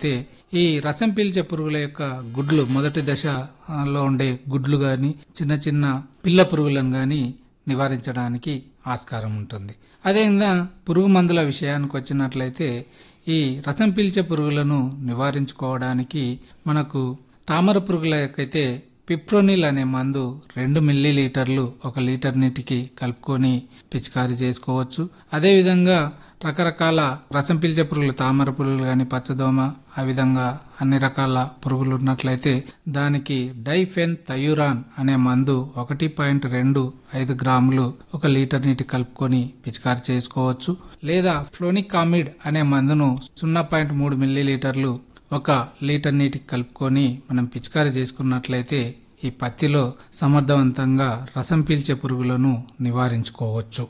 చూసినట్లయితే ఈ రసం పీల్చే పురుగుల యొక్క గుడ్లు మొదటి దశలో ఉండే గుడ్లు గాని చిన్న చిన్న పిల్ల పురుగులను గాని నివారించడానికి ఆస్కారం ఉంటుంది అదేవిధంగా పురుగు మందుల విషయానికి వచ్చినట్లయితే ఈ రసం పీల్చే పురుగులను నివారించుకోవడానికి మనకు తామర పురుగులకైతే పిప్రోనిల్ అనే మందు రెండు మిల్లీ లీటర్లు ఒక లీటర్ నీటికి కలుపుకొని పిచికారీ చేసుకోవచ్చు అదేవిధంగా రకరకాల రసం పీల్చే పురుగులు తామర పురుగులు కానీ పచ్చదోమ ఆ విధంగా అన్ని రకాల పురుగులు ఉన్నట్లయితే దానికి డైఫెన్ తయూరాన్ అనే మందు ఒకటి పాయింట్ రెండు ఐదు గ్రాములు ఒక లీటర్ నీటి కలుపుకొని పిచికారీ చేసుకోవచ్చు లేదా ఫ్లోనికామిడ్ అనే మందును సున్నా పాయింట్ మూడు మిల్లీ లీటర్లు ఒక లీటర్ నీటికి కలుపుకొని మనం పిచికారీ చేసుకున్నట్లయితే ఈ పత్తిలో సమర్థవంతంగా రసం పీల్చే పురుగులను నివారించుకోవచ్చు